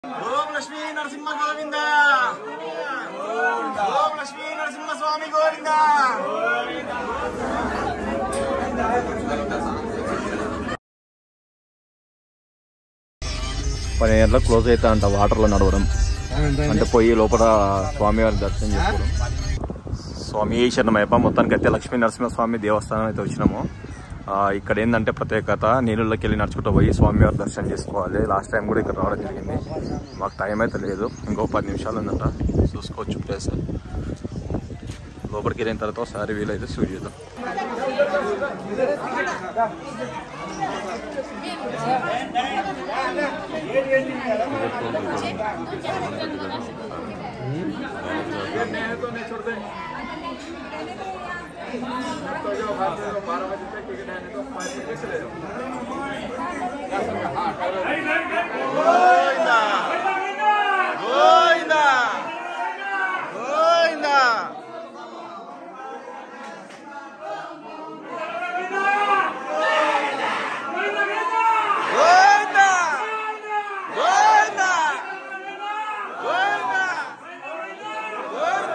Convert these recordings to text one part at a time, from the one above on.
ఓం లక్ష్మీ నరసింహ గోవింద ఓం లక్ష్మీ నరసింహ స్వామి గోవింద పది గంటలకు క్లోజ్ అవుతా అంట వాటర్లో నడవడం అంటే పోయి లోపల స్వామివారి దర్శనం చేసుకోవడం స్వామి శరణమయ్యప్ప మొత్తానికి అయితే లక్ష్మీ నరసింహస్వామి దేవస్థానం అయితే వచ్చినాము ఆ, ఇక్కడ ఏంటంటే ప్రత్యేకత నీళ్ళలోకి వెళ్ళి నడుచుకుంటూ పోయి స్వామివారి దర్శనం చేసుకోవాలి లాస్ట్ టైం కూడా ఇక్కడ రావడం జరిగింది మాకు టైం అయితే లేదు ఇంకో పది నిమిషాలు ఉందంట చూసుకోవచ్చు ప్లేస్ లోపలికి వెళ్ళిన తర్వాత ఒకసారి వీలైతే షూట్ చేద్దాం గోవింద గోవింద గోవింద గోవింద గోవింద గోవింద గోవింద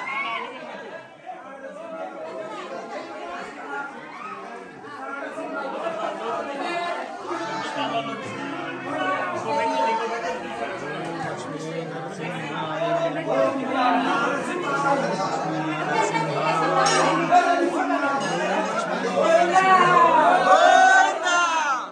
గోవింద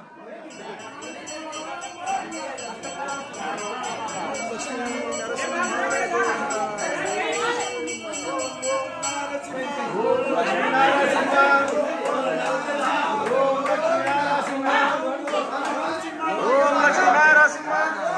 ఓం లక్ష్మీ నరసింహ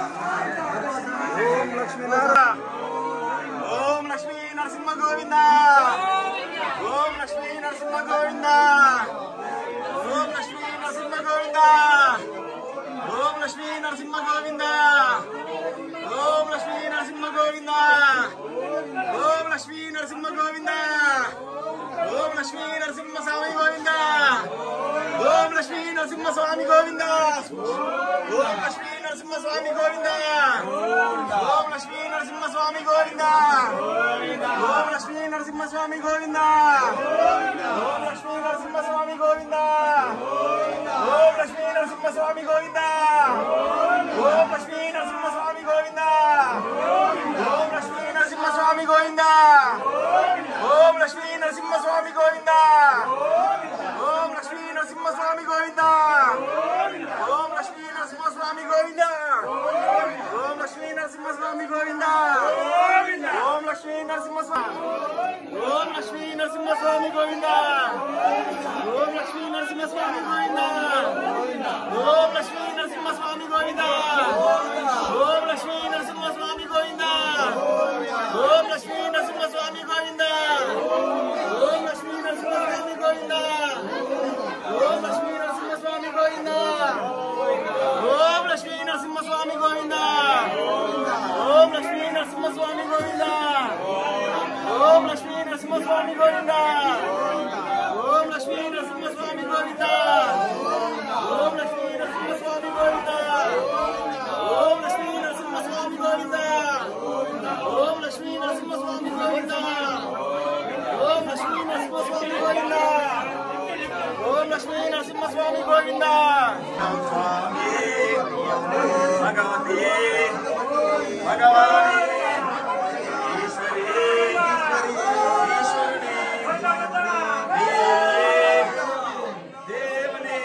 ఓం లక్ష్మీ నర ఓం లక్ష్మీ నరసింహ గోవింద ఓం లక్ష్మీ నరసింహ గోవింద ఓం లక్ష్మీ నరసింహ గోవింద ఓం లక్ష్మీ నరసింహ గోవింద ఓం లక్ష్మీ నరసింహ గోవింద ఓం లక్ష్మీ నరసింహ గోవింద ఓం లక్ష్మీ నరసింహ స్వామి గోవింద ఓం లక్ష్మీ నరసింహ స్వామి గోవింద ఓం లక్ష్మీ నరసింహ స్వామి గోవింద ఓం లక్ష్మీ నరసింహ స్వామి గోవింద ఓం లక్ష్మీ నరసింహ స్వామి గోవింద ఓం లక్ష్మీ నరసింహ స్వామి గోవింద ఓం లక్ష్మీ నరసింహ స్వామి గోవింద ఓం లక్ష్మీ నరసింహ స్వామి గోవింద ఓం లక్ష్మీ నరసింహ స్వామి గోవింద ఓం లక్ష్మీ నరసింహ స్వామి గోవింద ఓం లక్ష్మీ నరసింహ స్వామి గోవింద ఓం లక్ష్మీ నరసింహ స్వామి గోవింద ఓం లక్ష్మీ నరసింహ స్వామి గోవింద ఓం లక్ష్మీ నరసింహ స్వామి ఓం లక్ష్మీ నరసింహ స్వామి గోవింద ఓం లక్ష్మీ నరసింహ స్వామి గోవింద ఓం లక్ష్మీ నరసింహ స్వామి గోవింద ఓం లక్ష్మీ నరసింహ స్వామి గోవింద ఓం లక్ష్మీ నరసింహ స్వామి గోవింద ఓం లక్ష్మీ నరసింహ స్వామి గోవింద ఓం లక్ష్మీ నరసింహ స్వామి గోవింద ఓం లక్ష్మీ నరసింహ స్వామి గోవింద ఓం లక్ష్మీ నరసింహ స్వామి గోవింద ఓం లక్ష్మీ నరసింహ స్వామి గోవింద ఓం లక్ష్మీ నరసింహ స్వామి గోవింద ఓం లక్ష్మీ నరసింహ స్వామి గోవింద ఓం లక్ష్మీ నరసింహ స్వామి గోవింద ఓం లక్ష్మీ నరసింహ స్వామి గోవింద ఓం లక్ష్మీ నరసింహ స్వామి గోవింద ఓం లక్ష్మీ నరసింహ స్వామి గోవింద స్వామి భగవతి భగవాని ఈశ్వరి ఈశ్వరుని దేవుని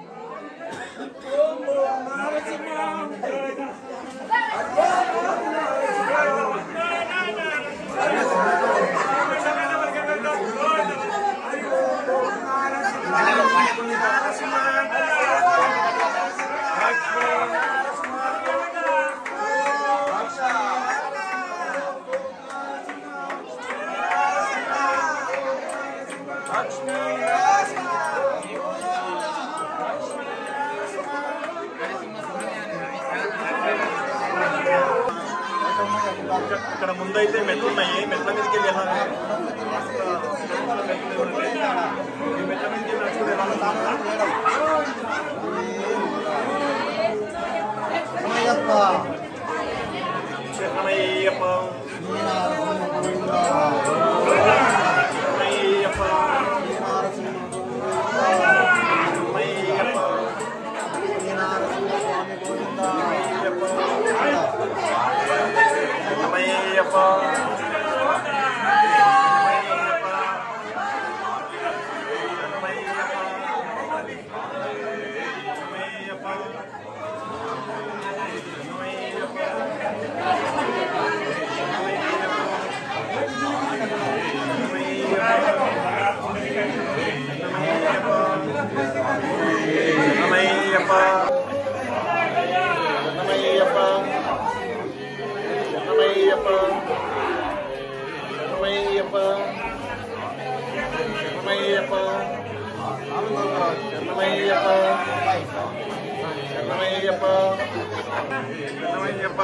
ఇక్కడ ముందైతే మెట్లు ఉన్నాయి మెట్ల మీదకి వెళ్ళి వెళ్ళాలి ఈ మెట్ల మీదకి వెళ్ళి నడుచుకుంటూ వెళ్ళాలి. శరణమయ్యప్ప శరణమయ్యప్ప శరణమయ్యప్ప శరణమయ్యప్ప శరణమయ్యప్ప శరణమయ్యప్ప శరణమయ్యప్ప శరణమయ్యప్ప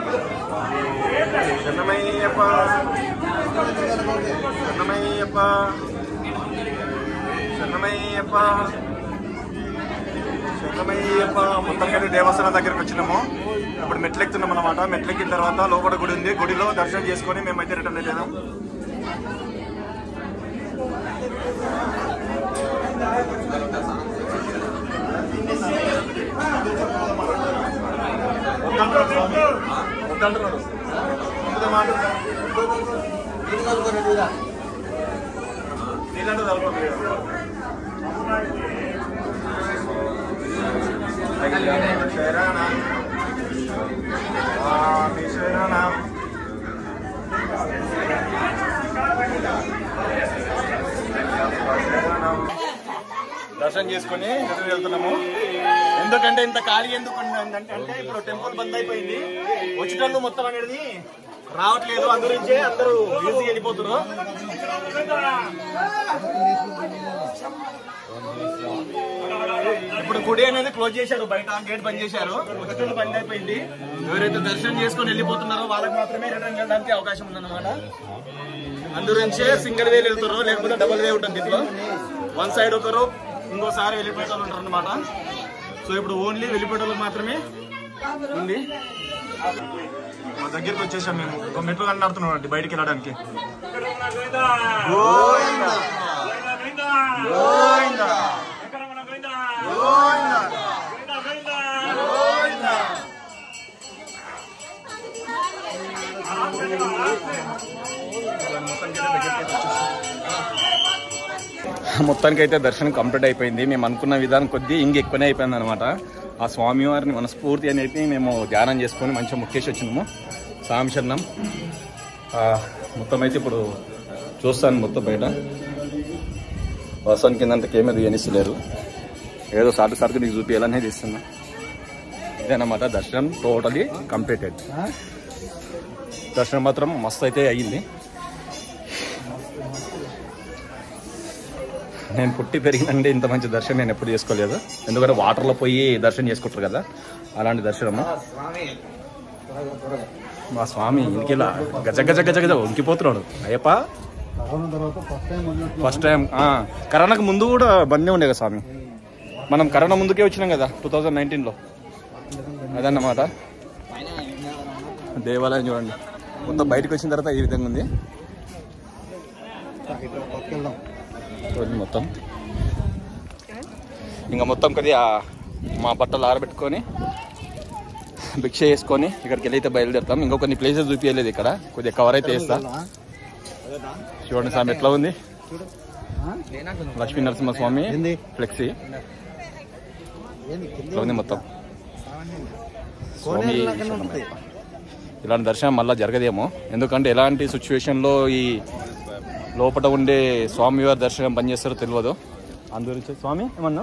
శరణమయ్యప్ప శరణమయ్యప్ప శరణమయ్యప్ప శరణమయ్యప్ప ముత్తంగడి దేవస్థానం దగ్గరికి వచ్చినాము ఇప్పుడు మెట్లు ఎక్కుతున్నాం అనమాట మెట్లు ఎక్కిన తర్వాత లోపల గుడి ఉంది గుడిలో దర్శనం చేసుకొని మేమైతే రిటర్న్ అయిపోయాం వద్దంటారు స్వామి. వద్దంటున్నారు. వద్దుదే మాట. నీళ్ళంటే తలపండి. శరణం స్వామి శరణం దర్శనం చేసుకొని ఎదురు వెళ్తున్నాము ఎందుకంటే ఇంత ఖాళీ ఎందుకు ఉందంటే అంటే ఇప్పుడు టెంపుల్ బంద్ అయిపోయింది వచ్చేటప్పుడు మొత్తం అనేది రావట్లేదు అందుగురించే అందరూ ఈజీ వెళ్ళిపోతున్నారు ఇప్పుడు గుడి అనేది క్లోజ్ చేశారు బయట గేట్ బంద్ చేశారు వచ్చేటప్పుడు బంద్ అయిపోయింది ఎవరైతే దర్శనం చేసుకొని వెళ్ళిపోతున్నారో వాళ్ళకి మాత్రమే రిటర్న్ వెళ్ళడానికి అవకాశం ఉందన్నమాట అందుగురించే సింగిల్ వేలు వెళ్తారు లేకపోతే డబుల్ వే ఉంటుంది దీంట్లో వన్ సైడ్ ఒకరు ఇంకోసారి వెళ్ళిపోయే వాళ్ళు ఉంటారు అనమాట సో ఇప్పుడు ఓన్లీ వెళ్ళిపోయే వాళ్ళకి మాత్రమే ఉంది మా దగ్గరికి వచ్చేసాం మేము ఒక మెట్లు కన్నాడుతున్నాం అండి బయటికి వెళ్ళడానికి గోవిందా. గోవిందా. గోవిందా. గోవిందా. మొత్తానికి అయితే దర్శనం కంప్లీట్ అయిపోయింది మేము అనుకున్న విధానం కొద్దీ ఇంక ఎక్కువనే అయిపోయింది అనమాట ఆ స్వామివారిని మనస్ఫూర్తి అని చెప్పి మేము ధ్యానం చేసుకొని మంచిగా ముక్కేసి వచ్చినాము స్వామి శరణం ఆ, మొత్తం అయితే ఇప్పుడు చూస్తాను మొత్తం బయట వర్షానికి కిందంత కేమే తీయనిస్తలేరు ఏదో సాటు సాటుకు నీకు చూపించాలనే తీస్తున్నా ఇదేనమాట దర్శనం టోటలీ కంప్లీటెడ్ దర్శనం మాత్రం మస్తు అయితే అయ్యింది నేను పుట్టి పెరిగినండి ఇంత మంచి దర్శనం నేను ఎప్పుడు చేసుకోలేదు ఎందుకంటే వాటర్లో పోయి దర్శనం చేసుకుంటారు కదా అలాంటి దర్శనము మా స్వామి ఇంకెలా గజ గజ గజ గజ ఉంకిపోతున్నాడు అయ్యప్ప ఫస్ట్ టైం కరోనాకు ముందు కూడా బందే ఉండే కదా స్వామి మనం కరోనా ముందుకే వచ్చినాం కదా టూ థౌజండ్ నైన్టీన్లో అదన్నమాట దేవాలయం చూడండి మొత్తం బయటకు వచ్చిన తర్వాత ఈ విధంగా ఉంది చూడండి మొత్తం ఇంకా మొత్తం కొద్దిగా మా బట్టలు ఆరబెట్టుకొని భిక్ష చేసుకొని ఇక్కడికి వెళ్ళి అయితే బయలుదేరుతాం ఇంకో కొన్ని ప్లేసెస్ చూపించలేదు ఇక్కడ కొద్దిగా కవర్ అయితే వేస్తా చూడండి స్వామి ఎట్లా ఉంది లక్ష్మీ నరసింహస్వామి ఫ్లెక్సీ ఇట్లా ఉంది మొత్తం స్వామి శరణమయ్యప్ప. ఇలాంటి దర్శనం మళ్ళీ జరగదేమో ఎందుకంటే ఎలాంటి సిచ్యువేషన్లో ఈ లోపల ఉండే స్వామివారి దర్శనం పనిచేస్తారో తెలియదు అందుగురించి స్వామి ఏమన్నా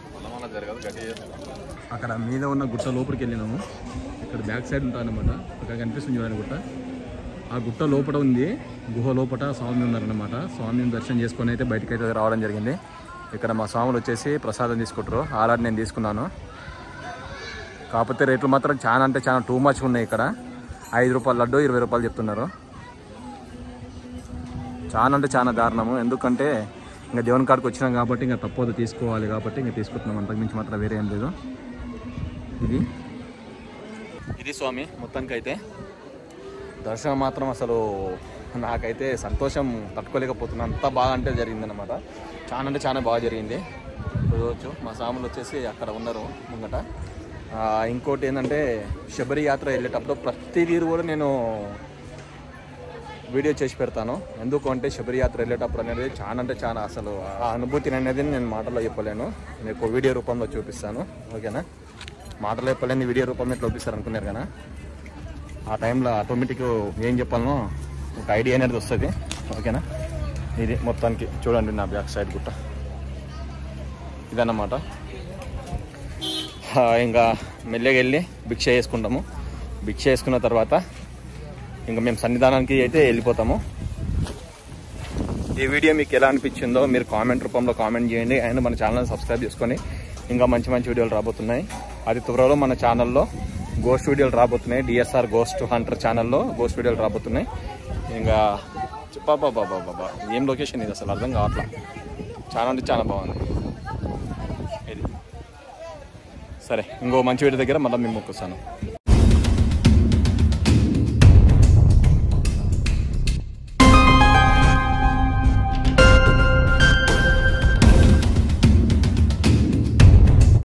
అక్కడ మీద ఉన్న గుట్ట లోపలికి వెళ్ళినాము ఇక్కడ బ్యాక్ సైడ్ ఉంటానమాట అక్కడ కనిపిస్తుంది చూడండి గుట్ట ఆ గుట్ట లోపల ఉంది గుహ లోపల స్వామి ఉన్నారనమాట స్వామిని దర్శనం చేసుకొని అయితే బయటకు అయితే రావడం జరిగింది ఇక్కడ మా స్వాములు వచ్చేసి ప్రసాదం తీసుకుంటారు ఆల్రెడీ నేను తీసుకున్నాను కాకపోతే రేట్లు మాత్రం చాలా అంటే చాలా టూ మచ్ ఉన్నాయి ఇక్కడ ఐదు రూపాయల లడ్డు ఇరవై రూపాయలు చెప్తున్నారు చాలా అంటే చాలా దారుణము ఎందుకంటే ఇంకా దేవుని కాడికి వచ్చినాం కాబట్టి ఇంకా తప్పదు తీసుకోవాలి కాబట్టి ఇంకా తీసుకుంటున్నాం అంతకు మించి మాత్రం వేరే ఏం లేదు ఇది ఇది స్వామి మొత్తానికి అయితే దర్శనం మాత్రం అసలు నాకైతే సంతోషం తట్టుకోలేకపోతున్నాను అంత బాగా అంటే జరిగిందనమాట చాలా అంటే చాలా బాగా జరిగింది చూడవచ్చు మా స్వాములు వచ్చేసి అక్కడ ఉన్నారు ముంగట ఆ, ఇంకోటి ఏంటంటే శబరి యాత్ర వెళ్ళేటప్పుడు ప్రతి తీరు కూడా నేను వీడియో చేసి పెడతాను ఎందుకు అంటే శబరియాత్ర వెళ్ళేటప్పుడు అనేది చాలా అంటే చాలా అసలు ఆ అనుభూతిని అనేది నేను మాటల్లో చెప్పలేను మీకు వీడియో రూపంలో చూపిస్తాను ఓకేనా మాటలో చెప్పలేని వీడియో రూపంలో ఇట్లా చూపిస్తారు అనుకున్నారు కదా ఆ టైంలో ఆటోమేటిక్ ఏం చెప్పాలనో ఒక ఐడియా అనేది వస్తుంది ఓకేనా ఇది మొత్తానికి చూడండి నా బ్యాక్ సైడ్ గుట్ట ఇదన్నమాట ఆ, ఇంకా మెల్లగా వెళ్ళి భిక్ష చేసుకుంటాము భిక్ష చేసుకున్న తర్వాత ఇంకా మేము సన్నిధానానికి అయితే వెళ్ళిపోతాము ఈ వీడియో మీకు ఎలా అనిపించిందో మీరు కామెంట్ రూపంలో కామెంట్ చేయండి అండ్ మన ఛానల్ సబ్స్క్రైబ్ చేసుకొని ఇంకా మంచి మంచి వీడియోలు రాబోతున్నాయి అది త్వరలో మన ఛానల్లో గోస్ట్ వీడియోలు రాబోతున్నాయి డిఎస్ఆర్ గోస్ట్ హంటర్ ఛానల్లో గోస్ట్ వీడియోలు రాబోతున్నాయి ఇంకా బాబా బాబా బాబా ఏం లొకేషన్ ఇది అసలు అర్థం కావట్లా చాలా అంటే చాలా బాగుంది ఇది సరే ఇంకో మంచి వీడియో దగ్గర మళ్ళీ మేము మొక్కుస్తాను